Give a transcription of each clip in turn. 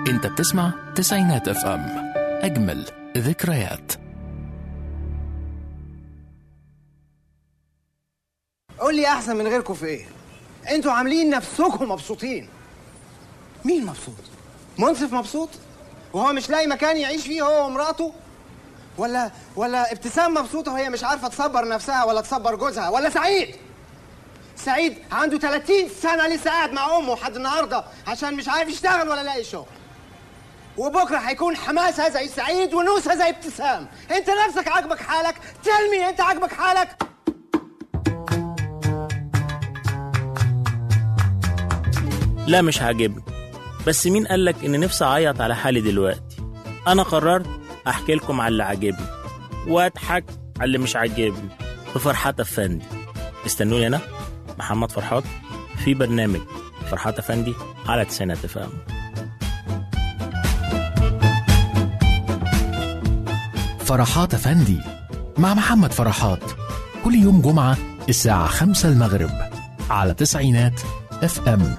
انت بتسمع تسعينات اف ام اجمل ذكريات قول لي احسن من غيركم في ايه انتوا عاملين نفسكم مبسوطين مين مبسوط منصف مبسوط وهو مش لاقي مكان يعيش فيه هو ومراته ولا ولا ابتسام مبسوطه وهي مش عارفه تصبر نفسها ولا تصبر جوزها ولا سعيد سعيد عنده 30 سنه لسه قاعد مع امه لحد النهارده عشان مش عارف يشتغل ولا لاقي شغل وبكره هيكون حماسه زي سعيد ونوسه زي ابتسام انت نفسك عاجبك حالك تلمي انت عاجبك حالك لا مش عاجبني بس مين قالك ان نفسي اعيط على حالي دلوقتي انا قررت احكي لكم على اللي عاجبني واضحك على اللي مش عاجبني في فرحات افندي استنوني انا محمد فرحات في برنامج فرحات افندي على تسعينات فهم فرحات افندي مع محمد فرحات كل يوم جمعة الساعة خمسة المغرب على تسعينات اف ام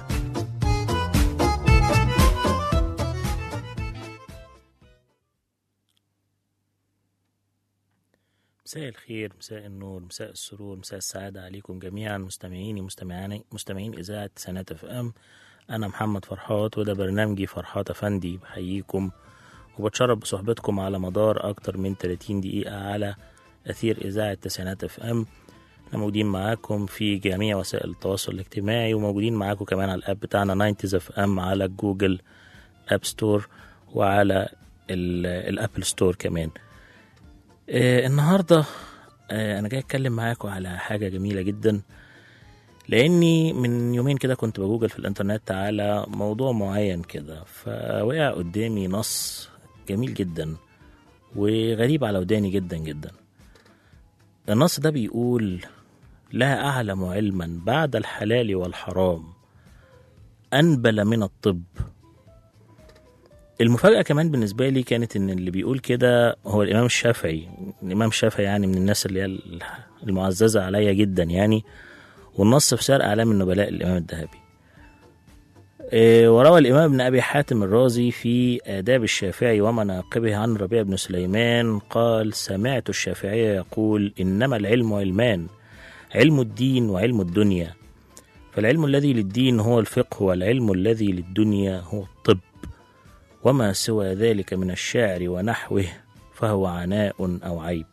مساء الخير مساء النور مساء السرور مساء السعادة عليكم جميعا مستمعيني مستمعين مستمعين إذاعة تسعينات اف ام أنا محمد فرحات وده برنامجي فرحات أفندي بحييكم وبتشرف بصحبتكم على مدار أكتر من 30 دقيقة على أثير إذاعة تسعينات اف ام احنا موجودين معاكم في جميع وسائل التواصل الاجتماعي وموجودين معاكم كمان على الاب بتاعنا 90 اف ام على جوجل اب ستور وعلى ال- الابل ستور كمان آه النهارده آه انا جاي اتكلم معاكم على حاجه جميله جدا لاني من يومين كده كنت بجوجل في الانترنت على موضوع معين كده فوقع قدامي نص جميل جدا وغريب على وداني جدا جدا النص ده بيقول لا أعلم علما بعد الحلال والحرام أنبل من الطب المفاجأة كمان بالنسبة لي كانت إن اللي بيقول كده هو الإمام الشافعي الإمام الشافعي يعني من الناس اللي هي المعززة عليا جدا يعني والنص في سير أعلام النبلاء الإمام الذهبي إيه، وروى الإمام ابن أبي حاتم الرازي في آداب الشافعي ومناقبه عن ربيع بن سليمان قال سمعت الشافعي يقول إنما العلم علمان علم الدين وعلم الدنيا فالعلم الذي للدين هو الفقه والعلم الذي للدنيا هو الطب وما سوى ذلك من الشعر ونحوه فهو عناء أو عيب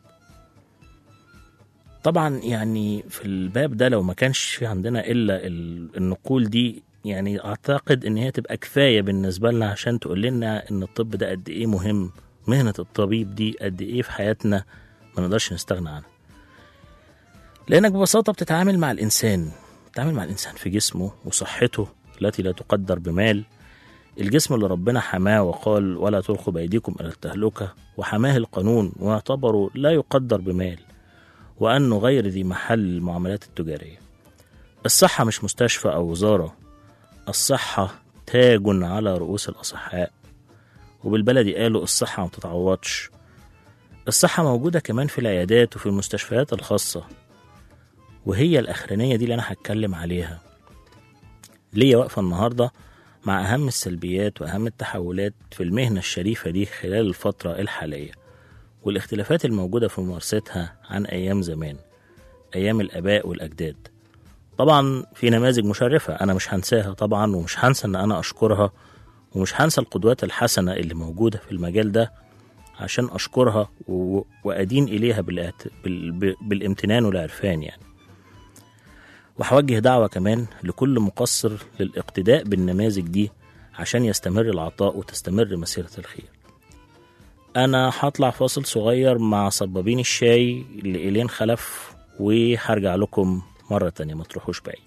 طبعا يعني في الباب ده لو ما كانش في عندنا إلا ال- النقول دي يعني أعتقد إن هي تبقى كفاية بالنسبة لنا عشان تقول لنا إن الطب ده قد إيه مهم مهنة الطبيب دي قد إيه في حياتنا ما نقدرش نستغنى عنها لأنك ببساطة بتتعامل مع الإنسان بتتعامل مع الإنسان في جسمه وصحته التي لا تقدر بمال الجسم اللي ربنا حماه وقال ولا تلقوا بأيديكم إلى التهلكة وحماه القانون واعتبره لا يقدر بمال وأنه غير ذي محل المعاملات التجارية الصحة مش مستشفى أو وزارة الصحة تاج على رؤوس الأصحاء وبالبلدي قالوا الصحة ما بتتعوضش الصحة موجودة كمان في العيادات وفي المستشفيات الخاصة وهي الأخرانية دي اللي أنا هتكلم عليها ليا واقفة النهاردة مع أهم السلبيات وأهم التحولات في المهنة الشريفة دي خلال الفترة الحالية والاختلافات الموجودة في ممارستها عن أيام زمان أيام الآباء والأجداد طبعا في نماذج مشرفة أنا مش هنساها طبعا ومش هنسى إن أنا أشكرها ومش هنسى القدوات الحسنة اللي موجودة في المجال ده عشان أشكرها و... وأدين إليها بالاعت... بال... ب- بالامتنان والعرفان يعني وهوجه دعوة كمان لكل مقصر للاقتداء بالنماذج دي عشان يستمر العطاء وتستمر مسيرة الخير أنا هطلع فاصل صغير مع صبابين الشاي لإيلين خلف وهرجع لكم مرة تانية ما تروحوش بعيد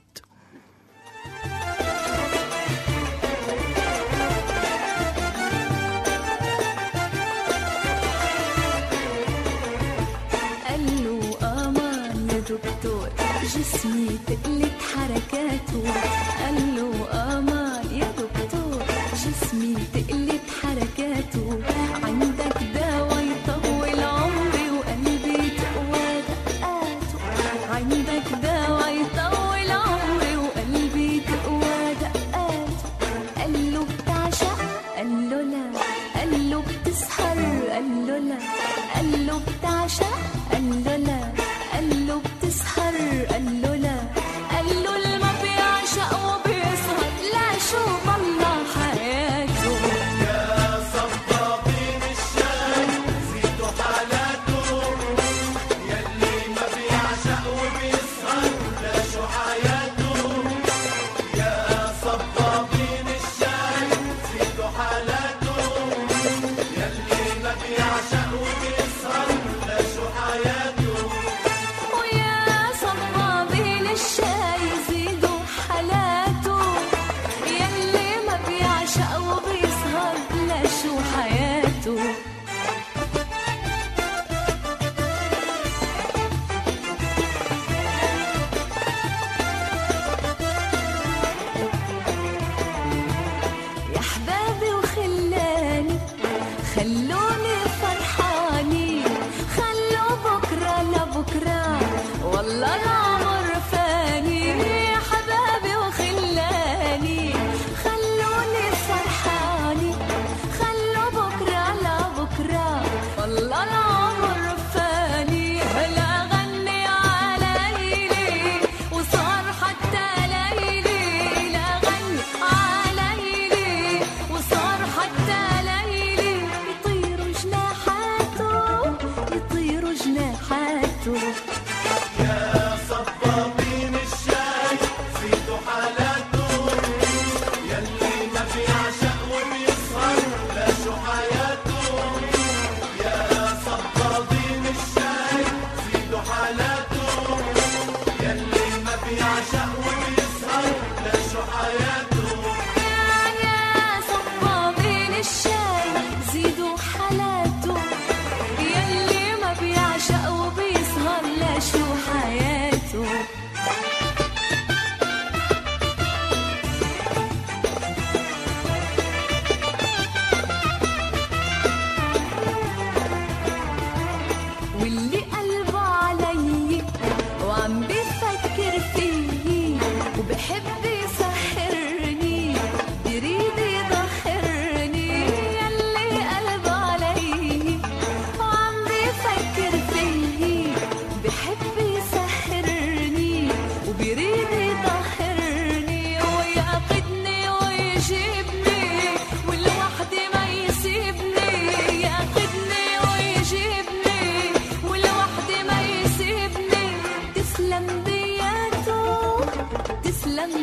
قال له امان يا دكتور جسمي تقلت حركاته قال له امان يا دكتور جسمي تقلت حركاته عندك دواء يطول عمري وقلبي تقوى دقاته عندك دواء يطول عمري وقلبي تقوى دقاته قال له بتعشق قال له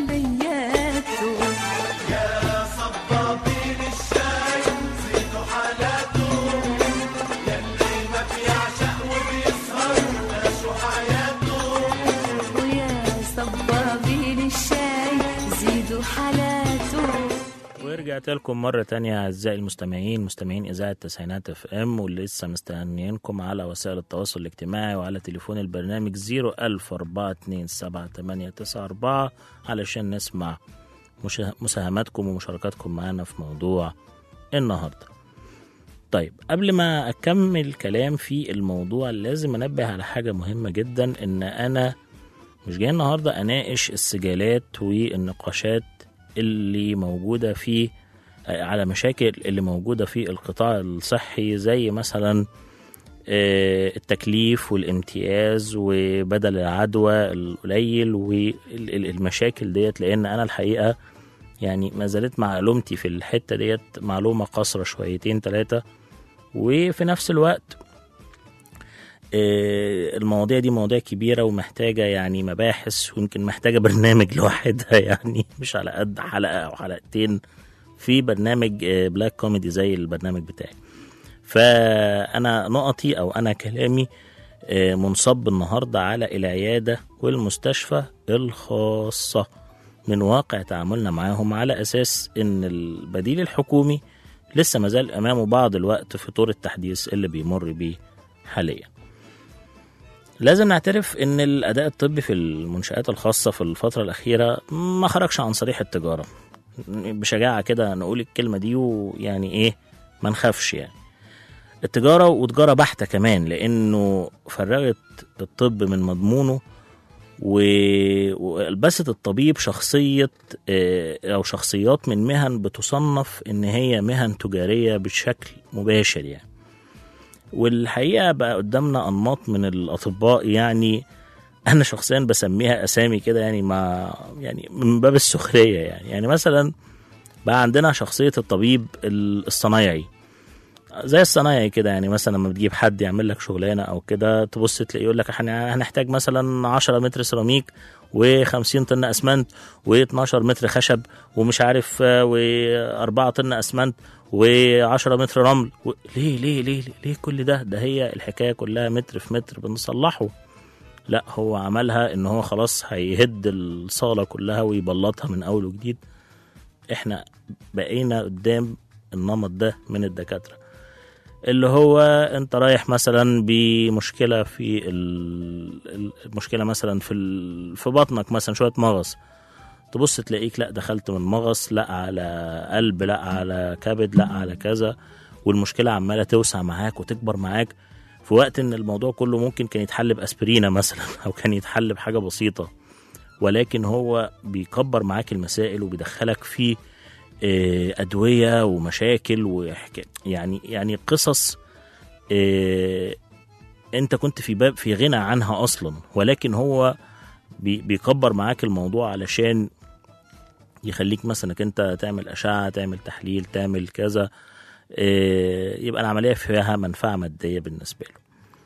عملياته ويا صبابين الشاي زيدوا حالاته ورجعت لكم مرة تانية أعزائي المستمعين مستمعين إذاعة تسعينات اف ام واللي لسه مستنيينكم على وسائل التواصل الاجتماعي وعلى تليفون البرنامج 01042 علشان نسمع مشا- مساهماتكم ومشاركاتكم معانا في موضوع النهاردة طيب قبل ما أكمل كلام في الموضوع لازم أنبه على حاجة مهمة جدا إن أنا مش جاي النهارده اناقش السجالات والنقاشات اللي موجوده في على مشاكل اللي موجوده في القطاع الصحي زي مثلا آه، التكليف والامتياز وبدل العدوى القليل والمشاكل ديت لان انا الحقيقه يعني ما زالت معلومتي في الحته ديت معلومه قصره شويتين ثلاثه وفي نفس الوقت آه، المواضيع دي مواضيع كبيرة ومحتاجة يعني مباحث ويمكن محتاجة برنامج لوحدها يعني مش على قد حلقة أو حلقتين في برنامج آه، بلاك كوميدي زي البرنامج بتاعي فأنا نقطي أو أنا كلامي آه، منصب النهاردة على العيادة والمستشفى الخاصة من واقع تعاملنا معاهم على أساس إن البديل الحكومي لسه مازال أمامه بعض الوقت في طور التحديث اللي بيمر بيه حاليا لازم نعترف ان الاداء الطبي في المنشات الخاصه في الفتره الاخيره ما خرجش عن صريح التجاره بشجاعه كده نقول الكلمه دي ويعني ايه ما نخافش يعني التجاره وتجاره بحته كمان لانه فرغت الطب من مضمونه و- والبست الطبيب شخصيه آه، او شخصيات من مهن بتصنف ان هي مهن تجاريه بشكل مباشر يعني والحقيقه بقى قدامنا انماط من الاطباء يعني انا شخصيا بسميها اسامي كده يعني ما يعني من باب السخريه يعني يعني مثلا بقى عندنا شخصيه الطبيب الصنايعي زي الصنايعي كده يعني مثلا لما بتجيب حد يعمل لك شغلانه او كده تبص تلاقيه يقول لك احنا هنحتاج مثلا 10 متر سيراميك و50 طن اسمنت و12 متر خشب ومش عارف و4 طن اسمنت و10 متر رمل و... ليه ليه ليه ليه كل ده ده هي الحكايه كلها متر في متر بنصلحه لا هو عملها ان هو خلاص هيهد الصاله كلها ويبلطها من اول وجديد احنا بقينا قدام النمط ده من الدكاتره اللي هو انت رايح مثلا بمشكله في ال- المشكله مثلا في ال- في بطنك مثلا شويه مغص تبص تلاقيك لا دخلت من مغص لا على قلب لا على كبد لا على كذا والمشكله عماله توسع معاك وتكبر معاك في وقت ان الموضوع كله ممكن كان يتحل باسبرينا مثلا او كان يتحل بحاجه بسيطه ولكن هو بيكبر معاك المسائل وبيدخلك في آه، ادويه ومشاكل وحكا يعني يعني قصص آه، انت كنت في باب في غنى عنها اصلا ولكن هو بي- بيكبر معاك الموضوع علشان يخليك مثلا انك انت تعمل اشعه تعمل تحليل تعمل كذا آه، يبقى العمليه فيها منفعه ماديه بالنسبه له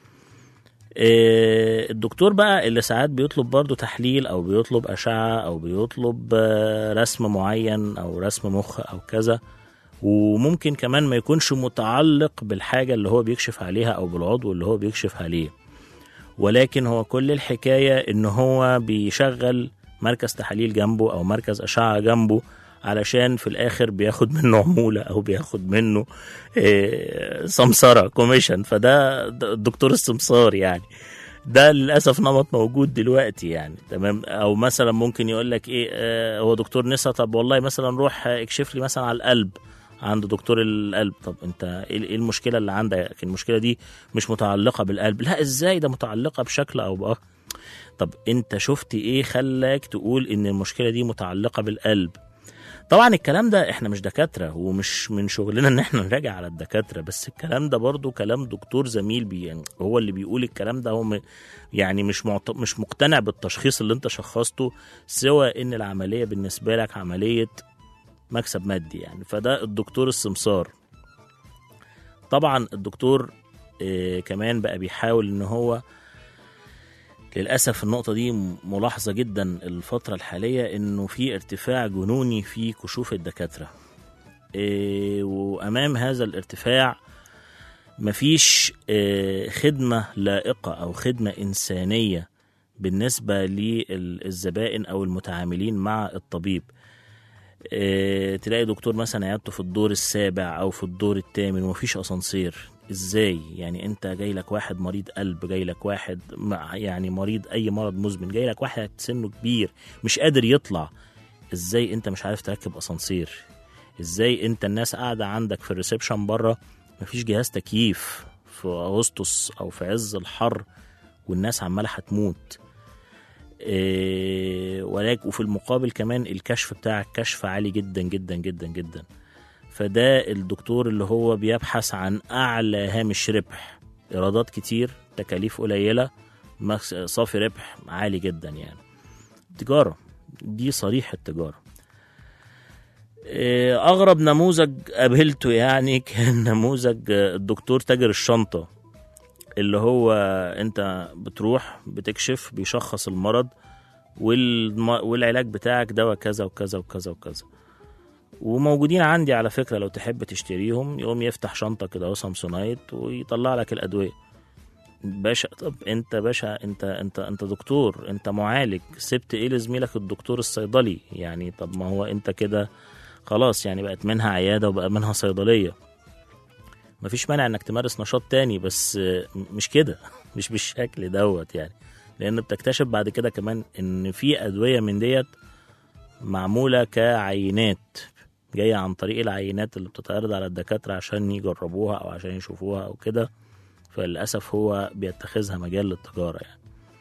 آه، الدكتور بقى اللي ساعات بيطلب برضه تحليل او بيطلب اشعه او بيطلب آه، رسم معين او رسم مخ او كذا وممكن كمان ما يكونش متعلق بالحاجه اللي هو بيكشف عليها او بالعضو اللي هو بيكشف عليه ولكن هو كل الحكايه ان هو بيشغل مركز تحاليل جنبه او مركز اشعه جنبه علشان في الاخر بياخد منه عموله او بياخد منه آه، سمسره كوميشن فده ده الدكتور السمسار يعني ده للاسف نمط موجود دلوقتي يعني تمام او مثلا ممكن يقول لك ايه آه هو دكتور نسا طب والله مثلا روح اكشف لي مثلا على القلب عند دكتور القلب طب انت ايه إيه المشكله اللي عندك المشكله دي مش متعلقه بالقلب لا ازاي ده متعلقه بشكل او باخر طب انت شفت ايه خلاك تقول ان المشكله دي متعلقه بالقلب طبعا الكلام ده احنا مش دكاتره ومش من شغلنا ان احنا نراجع على الدكاتره بس الكلام ده برضو كلام دكتور زميل بي يعني هو اللي بيقول الكلام ده هو م- يعني مش معت... مش مقتنع بالتشخيص اللي انت شخصته سوى ان العمليه بالنسبه لك عمليه مكسب مادي يعني فده الدكتور السمسار طبعا الدكتور آه كمان بقى بيحاول ان هو للأسف النقطة دي ملاحظة جدا الفترة الحالية إنه في ارتفاع جنوني في كشوف الدكاترة إيه، وأمام هذا الارتفاع مفيش إيه، خدمة لائقة أو خدمة إنسانية بالنسبة للزبائن أو المتعاملين مع الطبيب إيه، تلاقي دكتور مثلا عيادته في الدور السابع أو في الدور الثامن ومفيش أسانسير ازاي يعني انت جاي لك واحد مريض قلب جاي لك واحد مع- يعني مريض اي مرض مزمن جاي لك واحد سنه كبير مش قادر يطلع ازاي انت مش عارف تركب اسانسير ازاي انت الناس قاعده عندك في الريسبشن بره مفيش جهاز تكييف في اغسطس او في عز الحر والناس عماله هتموت إيه ولكن وفي المقابل كمان الكشف بتاعك كشف عالي جدا جدا جدا جدا فده الدكتور اللي هو بيبحث عن اعلى هامش ربح ايرادات كتير تكاليف قليله مكس- صافي ربح عالي جدا يعني تجاره دي صريح التجاره إيه، اغرب نموذج قابلته يعني كان نموذج الدكتور تاجر الشنطه اللي هو انت بتروح بتكشف بيشخص المرض والم... والعلاج بتاعك دواء كذا وكذا وكذا وكذا وموجودين عندي على فكره لو تحب تشتريهم يقوم يفتح شنطه كده اهو سامسونايت ويطلع لك الادويه باشا طب انت باشا انت انت انت دكتور انت معالج سبت ايه لزميلك الدكتور الصيدلي يعني طب ما هو انت كده خلاص يعني بقت منها عياده وبقى منها صيدليه مفيش مانع انك تمارس نشاط تاني بس آه، مش كده مش بالشكل دوت يعني لان بتكتشف بعد كده كمان ان في ادويه من ديت معموله كعينات جايه عن طريق العينات اللي بتتعرض على الدكاتره عشان يجربوها او عشان يشوفوها او كده فللاسف هو بيتخذها مجال للتجاره يعني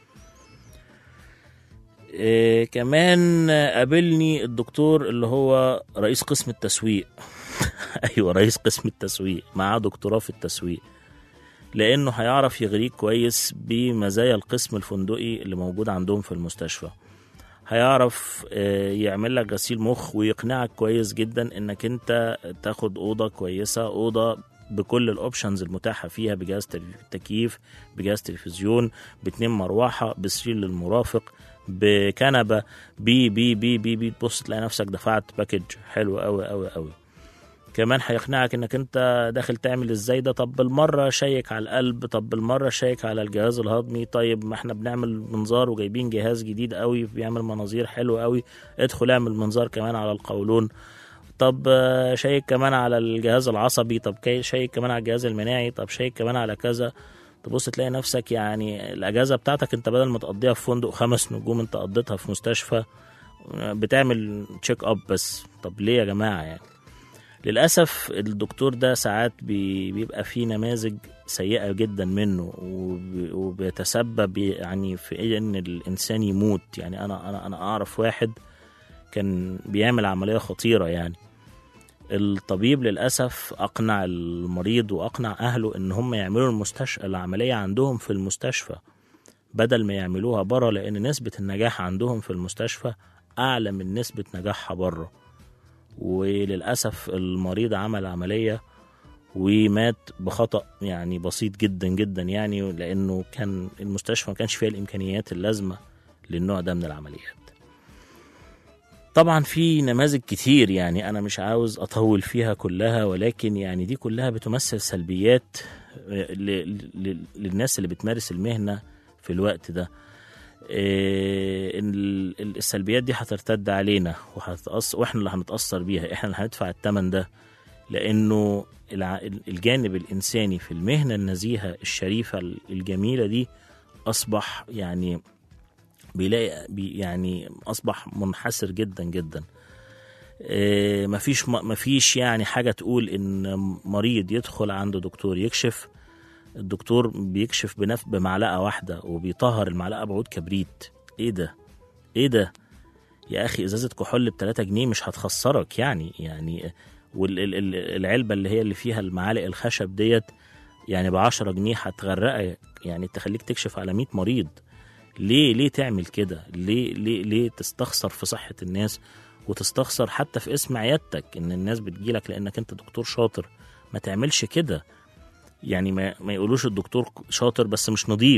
إيه كمان قابلني الدكتور اللي هو رئيس قسم التسويق ايوه رئيس قسم التسويق معاه دكتوراه في التسويق لانه هيعرف يغريك كويس بمزايا القسم الفندقي اللي موجود عندهم في المستشفى هيعرف آه، يعمل لك غسيل مخ ويقنعك كويس جدا انك انت تاخد اوضه كويسه اوضه بكل الاوبشنز المتاحه فيها بجهاز تل- تكييف بجهاز تلفزيون باتنين مروحه بسرير للمرافق بكنبه بي بي بي بي بي تبص تلاقي نفسك دفعت باكج حلو قوي قوي قوي كمان هيقنعك انك انت داخل تعمل ازاي ده طب بالمره شيك على القلب طب بالمره شيك على الجهاز الهضمي طيب ما احنا بنعمل منظار وجايبين جهاز جديد قوي بيعمل مناظير حلوه قوي ادخل اعمل منظار كمان على القولون طب آه، شيك كمان على الجهاز العصبي طب كي- شيك كمان على الجهاز المناعي طب شيك كمان على كذا تبص تلاقي نفسك يعني الاجازه بتاعتك انت بدل ما تقضيها في فندق خمس نجوم انت قضيتها في مستشفى آه، بتعمل تشيك اب بس طب ليه يا جماعه يعني للأسف الدكتور ده ساعات بي- بيبقى فيه نماذج سيئة جدا منه وب- وبيتسبب يعني في إيه إن الإنسان يموت يعني أنا أنا أنا أعرف واحد كان بيعمل عملية خطيرة يعني الطبيب للأسف أقنع المريض وأقنع أهله إن هم يعملوا المستشفى العملية عندهم في المستشفى بدل ما يعملوها بره لأن نسبة النجاح عندهم في المستشفى أعلى من نسبة نجاحها بره وللأسف المريض عمل عملية ومات بخطأ يعني بسيط جدا جدا يعني لأنه كان المستشفى ما كانش فيها الإمكانيات اللازمة للنوع ده من العمليات طبعا في نماذج كتير يعني أنا مش عاوز أطول فيها كلها ولكن يعني دي كلها بتمثل سلبيات ل- ل- للناس اللي بتمارس المهنة في الوقت ده إيه، إن ال- ال- السلبيات دي هترتد علينا وهتأثر واحنا اللي هنتأثر بيها احنا اللي هندفع الثمن ده لأنه الع- الجانب الإنساني في المهنة النزيهة الشريفة الجميلة دي أصبح يعني بيلاقي بي يعني أصبح منحسر جدا جدا إيه، مفيش مفيش يعني حاجة تقول إن مريض يدخل عند دكتور يكشف الدكتور بيكشف بنف بمعلقه واحده وبيطهر المعلقه بعود كبريت ايه ده ايه ده يا اخي ازازه كحول ب 3 جنيه مش هتخسرك يعني يعني والعلبه اللي هي اللي فيها المعالق الخشب ديت يعني ب 10 جنيه هتغرقك يعني تخليك تكشف على 100 مريض ليه ليه تعمل كده ليه ليه ليه تستخسر في صحه الناس وتستخسر حتى في اسم عيادتك ان الناس بتجيلك لانك انت دكتور شاطر ما تعملش كده يعني ما, ما يقولوش الدكتور شاطر بس مش نظيف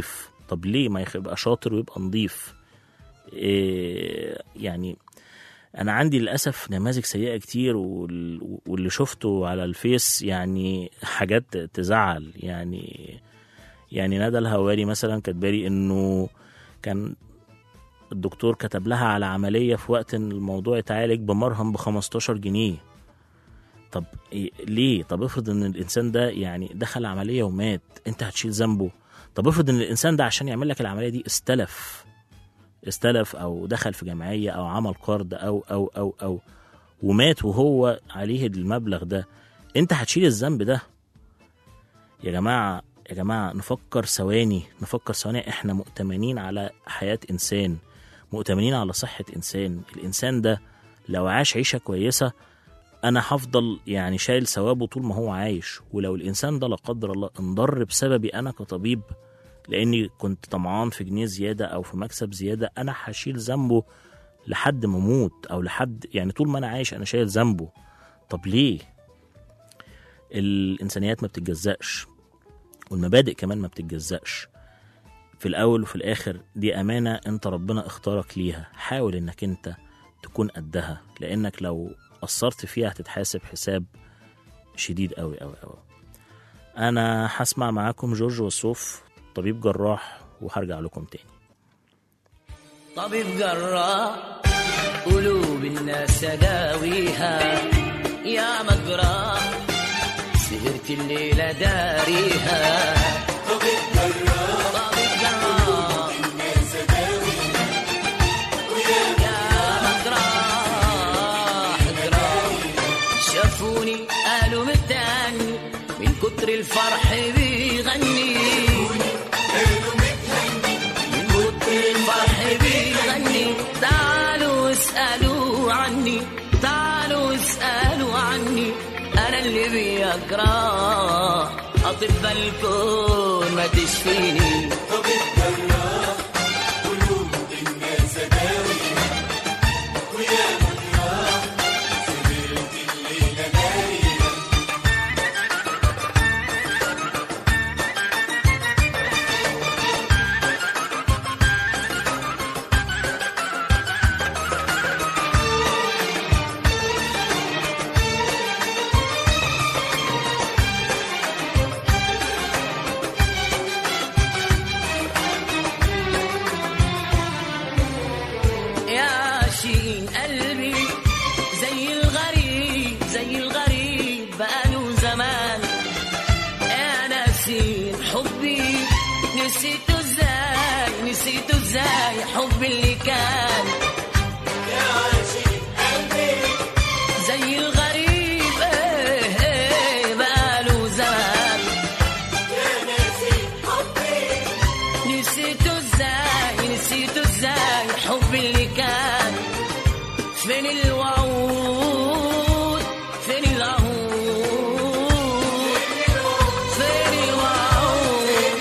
طب ليه ما يبقى شاطر ويبقى نظيف إيه يعني انا عندي للاسف نماذج سيئه كتير وال- واللي شفته على الفيس يعني حاجات تزعل يعني يعني ندى الهواري مثلا كاتبالي انه كان الدكتور كتب لها على عمليه في وقت ان الموضوع يتعالج بمرهم ب 15 جنيه طب إيه ليه طب افرض ان الانسان ده يعني دخل عمليه ومات انت هتشيل ذنبه طب افرض ان الانسان ده عشان يعمل لك العمليه دي استلف استلف او دخل في جمعيه او عمل قرض او او او او ومات وهو عليه المبلغ ده انت هتشيل الذنب ده يا جماعه يا جماعه نفكر ثواني نفكر ثواني احنا مؤتمنين على حياه انسان مؤتمنين على صحه انسان الانسان ده لو عاش عيشه كويسه انا هفضل يعني شايل ثوابه طول ما هو عايش ولو الانسان ده لا قدر الله انضر بسببي انا كطبيب لاني كنت طمعان في جنيه زياده او في مكسب زياده انا هشيل ذنبه لحد ما اموت او لحد يعني طول ما انا عايش انا شايل ذنبه طب ليه الانسانيات ما بتتجزأش والمبادئ كمان ما بتتجزأش في الاول وفي الاخر دي امانه انت ربنا اختارك ليها حاول انك انت تكون قدها لانك لو قصرت فيها هتتحاسب حساب شديد قوي قوي قوي انا هسمع معاكم جورج وسوف طبيب جراح وهرجع لكم تاني طبيب جراح قلوب الناس داويها يا مجراح سهرت الليلة داريها طبيب جراح يا مجراح جراح شافوني قالوا متاني من كتر الفرح بيغني من كتر الفرح بيغني تعالوا اسألوا عني تعالوا اسألوا عني أنا اللي بيكره أطباء الكون ما تشفيني يا شين قلبي زي الغريب زي الغريب بقاله زمان يا ناسين حبي نسيته ازاي نسيته ازاي حبي اللي كان زي الغريب ايه ايه بقاله زمان نسيته ازاي نسيته ازاي حبي اللي كان فين الوعود فين العهود فين الوعود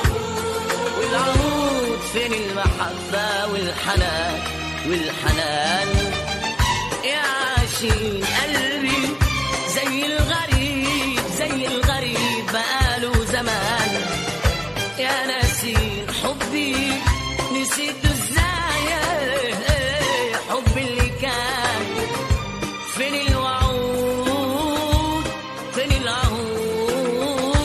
والعهود فين المحبة والحنان والحنان يا عاشقين قلبي زي الغريب زي الغريب بقاله زمان يا ناسين حبي نسيت ازاي حبي اللي كان فين الوعود فين العهود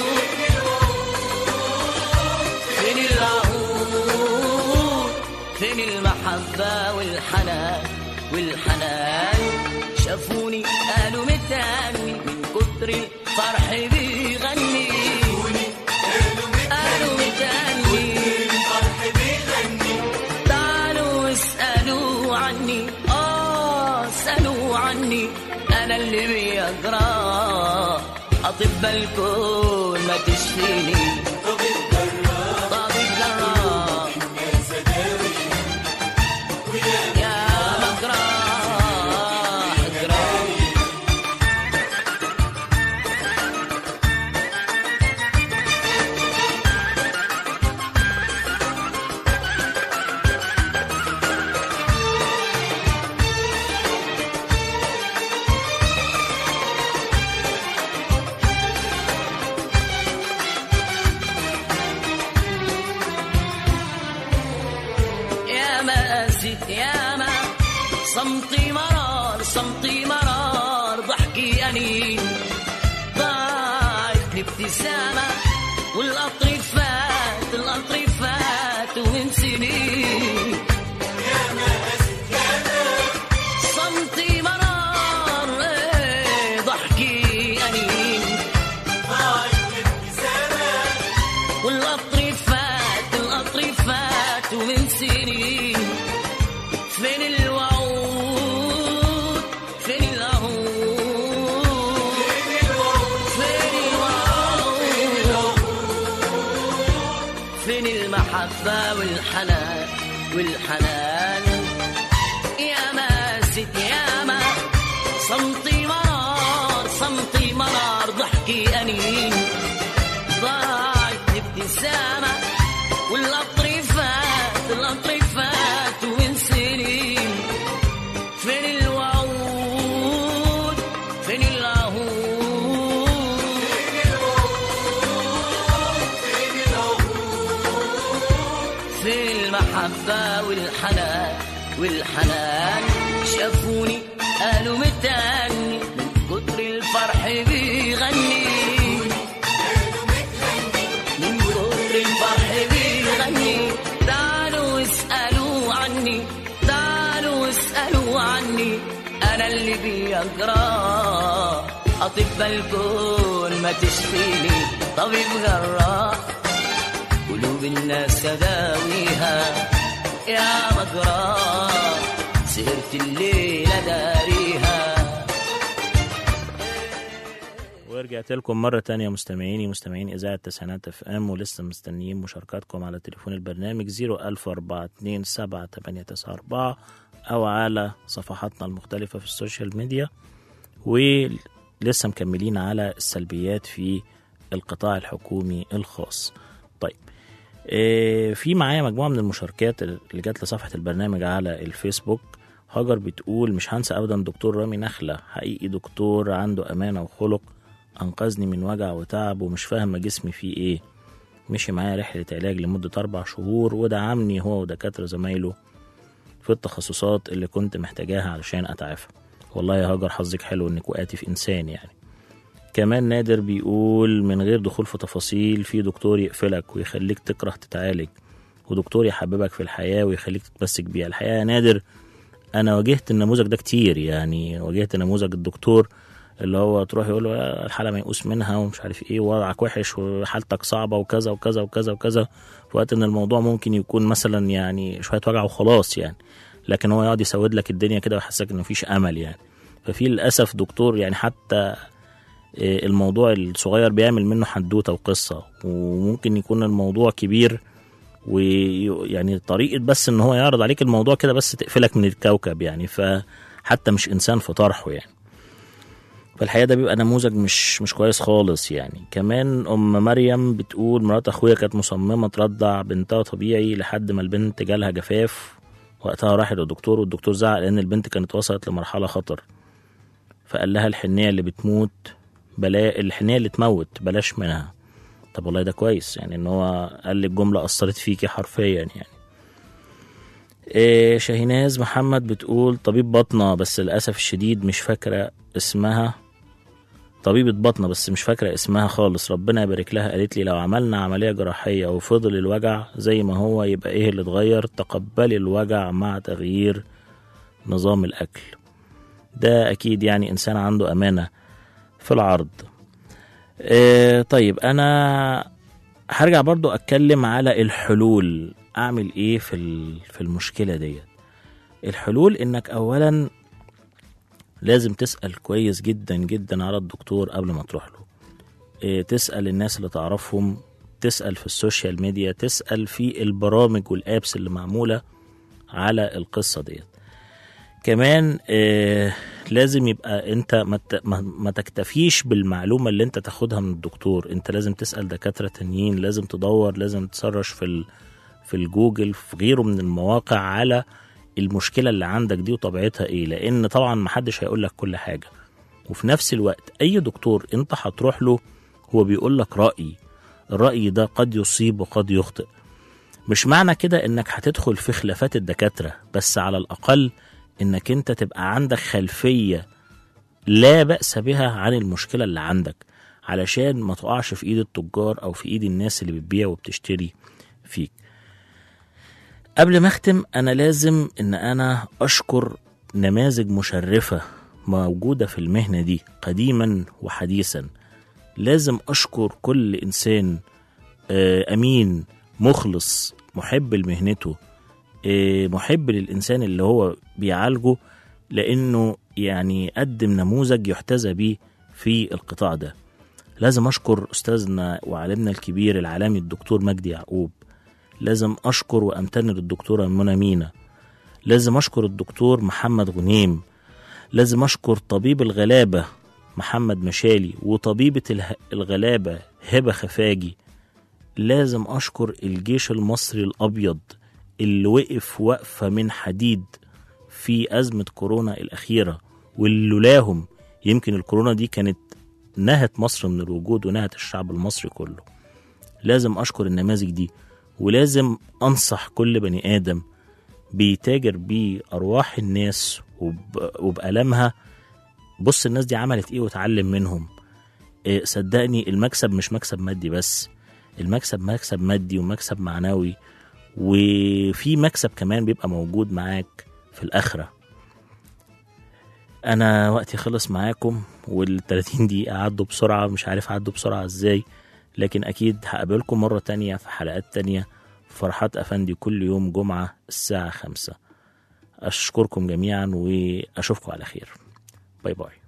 فين العهود فين المحبة والحنان والحنان شافوني قالوا متاني من كتر الفرح بيغني قالوا متاني تعالوا اسألوا عني آه اسألوا عني أنا اللي بيجرى أطباء الكون ما تشفيني طبيب جراح يا مجراح جراح مرار صمتي مرار ضحكي أنين ضاعت الابتسامة والقطر فات القطر فات ومن سنين صمتي مرار إيه، ضحكي أنين والقطر فات القطر فات ومن سنين فين الوعود فين العهود فين الوعود فين المحبة والحنان والحنان يا ما ست يا ما صمتي مرار صمتي مرار ضحكي أنين ضاعت ابتسامة والقطر فات القطر فات ومن سنين فين الوعود فين العهود في المحبة والحنان والحنان شافوني قالوا متاني من كتر الفرح بيغني من كتر الفرح بيغني تعالوا اسألوا عني تعالوا اسألوا عني أنا اللي بيجرى أطب الكون ما تشفيني طبيب جراح قلوب الناس تداويها يا مجرى سهرت الليلة داريها ورجعت لكم مرة تانية مستمعيني مستمعين إذاعة تسعينات اف ام ولسه مستنيين مشاركاتكم على تليفون البرنامج 01427 أو على صفحاتنا المختلفة في السوشيال ميديا ولسه مكملين على السلبيات في القطاع الحكومي الخاص طيب إيه، في معايا مجموعة من المشاركات اللي جات لصفحة البرنامج على الفيسبوك هاجر بتقول مش هنسى أبدا دكتور رامي نخلة حقيقي دكتور عنده أمانة وخلق أنقذني من وجع وتعب ومش فاهم جسمي فيه إيه مشي معايا رحلة علاج لمدة أربع شهور ودعمني هو ودكاترة زمايله في التخصصات اللي كنت محتاجاها علشان أتعافى والله يا هاجر حظك حلو إنك وقعتي في إنسان يعني كمان نادر بيقول من غير دخول في تفاصيل في دكتور يقفلك ويخليك تكره تتعالج ودكتور يحببك في الحياة ويخليك تتمسك بيها الحقيقة يا نادر أنا واجهت النموذج ده كتير يعني واجهت نموذج الدكتور اللي هو تروح يقول له "يا الحالة ميؤوس منها ومش عارف ايه ووضعك وحش وحالتك صعبة وكذا وكذا وكذا وكذا في وقت ان الموضوع ممكن يكون مثلا يعني شوية وجع وخلاص يعني لكن هو يقعد يسود لك الدنيا كده ويحسسك ان مفيش امل يعني ففي للاسف دكتور يعني حتى إيه، الموضوع الصغير بيعمل منه حدوته وقصه وممكن يكون الموضوع كبير ويعني طريقه بس ان هو يعرض عليك الموضوع كده بس تقفلك من الكوكب يعني فحتى مش انسان في طرحه يعني فالحقيقه ده بيبقى نموذج مش مش كويس خالص يعني كمان ام مريم بتقول مرات اخويا كانت مصممه ترضع بنتها طبيعي لحد ما البنت جالها جفاف وقتها راحت للدكتور والدكتور زعق لان البنت كانت وصلت لمرحله خطر فقال لها الحنيه اللي بتموت بلا الحنيه اللي تموت بلاش منها طب والله ده كويس يعني ان هو قال لك جمله اثرت فيكي حرفيا يعني إيه شاهيناز محمد بتقول طبيب بطنه بس للاسف الشديد مش فاكره اسمها طبيبة بطنة بس مش فاكرة اسمها خالص ربنا يبارك لها قالت لي لو عملنا عملية جراحية وفضل الوجع زي ما هو يبقى ايه اللي اتغير تقبلي الوجع مع تغيير نظام الأكل ده أكيد يعني إنسان عنده أمانة في العرض آه طيب أنا هرجع برضو أتكلم على الحلول أعمل إيه في ال- في المشكلة ديت الحلول إنك أولا لازم تسأل كويس جدا جدا على الدكتور قبل ما تروح له إيه، تسأل الناس اللي تعرفهم تسأل في السوشيال ميديا تسأل في البرامج والابس اللي معمولة على القصة ديت كمان آه لازم يبقى انت ما ت- ما- ما تكتفيش بالمعلومة اللي انت تاخدها من الدكتور انت لازم تسأل دكاترة تانيين لازم تدور لازم تسرش في ال في الجوجل في غيره من المواقع على المشكلة اللي عندك دي وطبيعتها ايه لان طبعا محدش هيقول لك كل حاجة وفي نفس الوقت اي دكتور انت هتروح له هو بيقول لك رأي الرأي ده قد يصيب وقد يخطئ مش معنى كده انك هتدخل في خلافات الدكاترة بس على الاقل انك انت تبقى عندك خلفيه لا باس بها عن المشكله اللي عندك علشان ما تقعش في ايد التجار او في ايد الناس اللي بتبيع وبتشتري فيك قبل ما اختم انا لازم ان انا اشكر نماذج مشرفه موجوده في المهنه دي قديما وحديثا لازم اشكر كل انسان آه، امين مخلص محب لمهنته آه، محب للانسان اللي هو بيعالجه لانه يعني قدم نموذج يحتذى بيه في القطاع ده لازم اشكر استاذنا وعالمنا الكبير العالمي الدكتور مجدي يعقوب لازم اشكر وامتن للدكتوره منى مينا لازم اشكر الدكتور محمد غنيم لازم اشكر طبيب الغلابه محمد مشالي وطبيبه اله- الغلابه هبه خفاجي لازم اشكر الجيش المصري الابيض اللي وقف وقفه من حديد في ازمه كورونا الاخيره واللي لولاهم يمكن الكورونا دي كانت نهت مصر من الوجود ونهت الشعب المصري كله لازم اشكر النماذج دي ولازم انصح كل بني ادم بيتاجر بارواح الناس وب... وبالامها بص الناس دي عملت ايه وتعلم منهم إيه صدقني المكسب مش مكسب مادي بس المكسب مكسب مادي ومكسب معنوي وفي مكسب كمان بيبقى موجود معاك في الآخرة أنا وقتي خلص معاكم وال 30 دقيقة عدوا بسرعة مش عارف عدوا بسرعة ازاي لكن أكيد هقابلكم مرة تانية في حلقات تانية فرحات أفندي كل يوم جمعة الساعة خمسة أشكركم جميعا وأشوفكم على خير باي باي